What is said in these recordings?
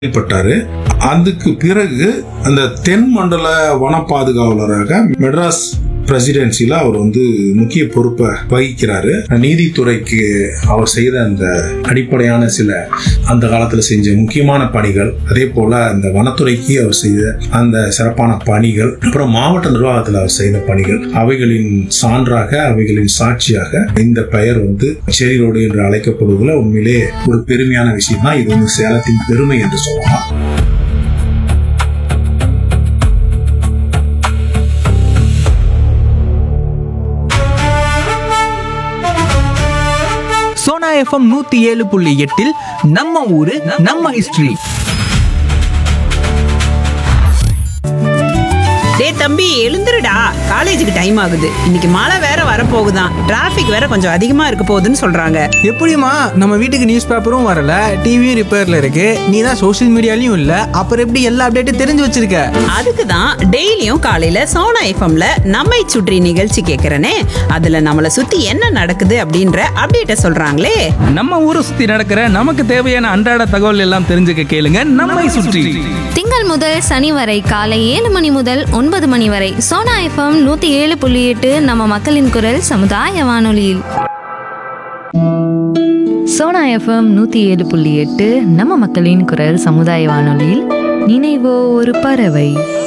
பட்டாரு அதுக்கு பிறகு அந்த தென் மண்டல வன பாதுகாவலராக மெட்ராஸ் பிரசிடென்சில அவர் வந்து முக்கிய பொறுப்பை வகிக்கிறாரு நீதித்துறைக்கு அவர் செய்த அந்த அடிப்படையான சில அந்த காலத்துல செஞ்ச முக்கியமான பணிகள் அதே போல அந்த வனத்துறைக்கு அவர் செய்த அந்த சிறப்பான பணிகள் அப்புறம் மாவட்ட நிர்வாகத்தில் அவர் செய்த பணிகள் அவைகளின் சான்றாக அவைகளின் சாட்சியாக இந்த பெயர் வந்து செரி ரோடு என்று அழைக்கப்படுவதில் உண்மையிலே ஒரு பெருமையான விஷயம் தான் இது வந்து சேலத்தின் பெருமை என்று சொல்லலாம் சோனா எஃப்எம் நூத்தி ஏழு புள்ளி எட்டில் நம்ம ஊரு நம்ம ஹிஸ்டரி டேய் தம்பி எழுந்துருடா காலேஜுக்கு டைம் ஆகுது இன்னைக்கு மழை வேற வரப்போகுதாம் டிராஃபிக் வேற கொஞ்சம் அதிகமா இருக்க போகுதுன்னு சொல்றாங்க எப்படிம்மா நம்ம வீட்டுக்கு நியூஸ் பேப்பரும் வரல டிவியும் ரிப்பேர்ல இருக்கு நீ தான் சோஷியல் மீடியாலையும் இல்ல அப்புறம் எப்படி எல்லா அப்டேட்டும் தெரிஞ்சு வச்சிருக்க அதுக்கு தான் டெய்லியும் காலையில சோனா எஃப்எம்ல நம்மை சுற்றி நிகழ்ச்சி கேட்கறனே அதுல நம்மளை சுத்தி என்ன நடக்குது அப்படின்ற அப்டேட்ட சொல்றாங்களே நம்ம ஊரை சுத்தி நடக்கிற நமக்கு தேவையான அன்றாட தகவல் எல்லாம் தெரிஞ்சுக்க கேளுங்க நம்மை சுற்றி திங்கள் முதல் சனி வரை காலை ஏழு மணி முதல் ஒன்பது மணி வரை சோனா எஃப்எம் நூத்தி ஏழு புள்ளி எட்டு நம்ம மக்களின் குரல் சமுதாய வானொலியில் சோனா எஃப்எம் நூற்றி ஏழு புள்ளி எட்டு நம்ம மக்களின் குரல் சமுதாய வானொலியில் நினைவோ ஒரு பறவை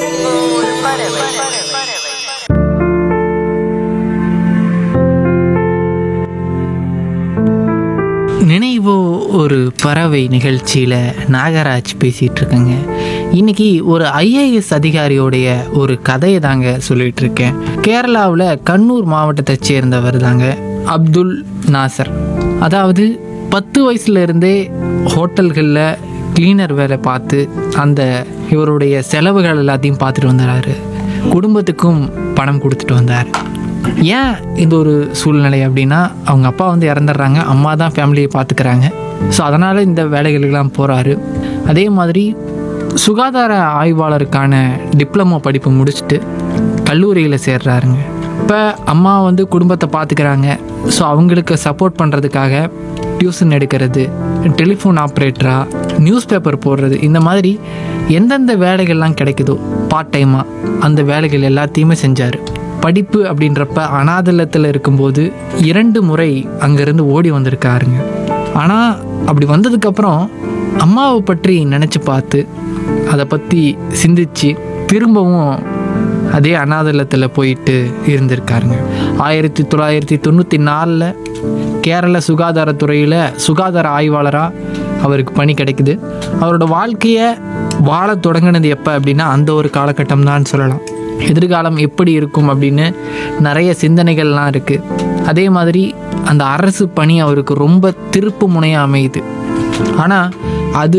நினைவோ ஒரு பறவை நிகழ்ச்சியில் நாகராஜ் பேசிகிட்டு இருக்கேங்க இன்னைக்கு ஒரு ஐஏஎஸ் அதிகாரியோடைய ஒரு கதையை தாங்க சொல்லிட்டு இருக்கேன் கேரளாவில் கண்ணூர் மாவட்டத்தை சேர்ந்தவர் தாங்க அப்துல் நாசர் அதாவது பத்து வயசுல இருந்தே ஹோட்டல்களில் கிளீனர் வேலை பார்த்து அந்த இவருடைய செலவுகள் எல்லாத்தையும் பார்த்துட்டு வந்தாரு குடும்பத்துக்கும் பணம் கொடுத்துட்டு வந்தார் ஏன் இது ஒரு சூழ்நிலை அப்படின்னா அவங்க அப்பா வந்து இறந்துடுறாங்க அம்மா தான் ஃபேமிலியை பார்த்துக்கிறாங்க ஸோ அதனால் இந்த வேலைகளுக்கெல்லாம் போகிறாரு அதே மாதிரி சுகாதார ஆய்வாளருக்கான டிப்ளமோ படிப்பு முடிச்சுட்டு கல்லூரியில் சேர்றாருங்க இப்போ அம்மா வந்து குடும்பத்தை பார்த்துக்கிறாங்க ஸோ அவங்களுக்கு சப்போர்ட் பண்ணுறதுக்காக டியூஷன் எடுக்கிறது டெலிஃபோன் ஆப்ரேட்டரா நியூஸ் பேப்பர் போடுறது இந்த மாதிரி எந்தெந்த வேலைகள்லாம் கிடைக்குதோ பார்ட் டைமாக அந்த வேலைகள் எல்லாத்தையுமே செஞ்சார் படிப்பு அப்படின்றப்ப அனாதலத்தில் இருக்கும்போது இரண்டு முறை அங்கேருந்து ஓடி வந்திருக்காருங்க ஆனால் அப்படி வந்ததுக்கப்புறம் அம்மாவை பற்றி நினச்சி பார்த்து அதை பற்றி சிந்திச்சு திரும்பவும் அதே அனாதலத்தில் போயிட்டு இருந்திருக்காருங்க ஆயிரத்தி தொள்ளாயிரத்தி தொண்ணூற்றி நாலில் கேரள சுகாதாரத்துறையில் சுகாதார ஆய்வாளராக அவருக்கு பணி கிடைக்குது அவரோட வாழ்க்கையை வாழ தொடங்கினது எப்போ அப்படின்னா அந்த ஒரு காலகட்டம் தான் சொல்லலாம் எதிர்காலம் எப்படி இருக்கும் அப்படின்னு நிறைய சிந்தனைகள்லாம் இருக்குது அதே மாதிரி அந்த அரசு பணி அவருக்கு ரொம்ப திருப்பு முனையாக அமையுது ஆனால் அது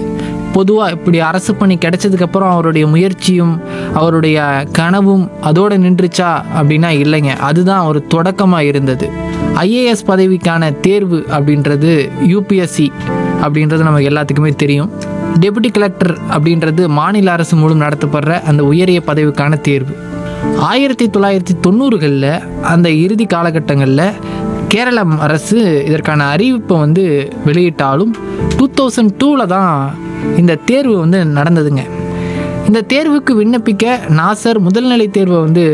பொதுவாக இப்படி அரசு பணி கிடைச்சதுக்கப்புறம் அவருடைய முயற்சியும் அவருடைய கனவும் அதோடு நின்றுச்சா அப்படின்னா இல்லைங்க அதுதான் ஒரு தொடக்கமாக இருந்தது ஐஏஎஸ் பதவிக்கான தேர்வு அப்படின்றது யூபிஎஸ்சி அப்படின்றது நமக்கு எல்லாத்துக்குமே தெரியும் டெபுட்டி கலெக்டர் அப்படின்றது மாநில அரசு மூலம் நடத்தப்படுற அந்த உயரிய பதவிக்கான தேர்வு ஆயிரத்தி தொள்ளாயிரத்தி தொண்ணூறுகளில் அந்த இறுதி காலகட்டங்களில் கேரளம் அரசு இதற்கான அறிவிப்பை வந்து வெளியிட்டாலும் டூ தௌசண்ட் டூவில் தான் இந்த தேர்வு வந்து நடந்ததுங்க இந்த தேர்வுக்கு விண்ணப்பிக்க நாசர் முதல்நிலை தேர்வை வந்து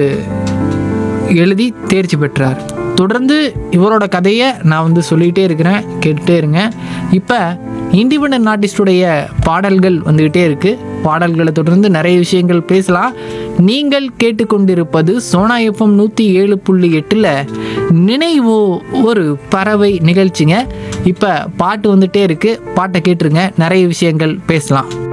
எழுதி தேர்ச்சி பெற்றார் தொடர்ந்து இவரோட கதையை நான் வந்து சொல்லிகிட்டே இருக்கிறேன் கேட்டுட்டே இருங்க இப்போ இண்டிபெண்ட் ஆர்டிஸ்டுடைய பாடல்கள் வந்துக்கிட்டே இருக்குது பாடல்களை தொடர்ந்து நிறைய விஷயங்கள் பேசலாம் நீங்கள் கேட்டுக்கொண்டிருப்பது சோனா எஃப்எம் நூற்றி ஏழு புள்ளி எட்டில் நினைவோ ஒரு பறவை நிகழ்ச்சிங்க இப்போ பாட்டு வந்துட்டே இருக்குது பாட்டை கேட்டுருங்க நிறைய விஷயங்கள் பேசலாம்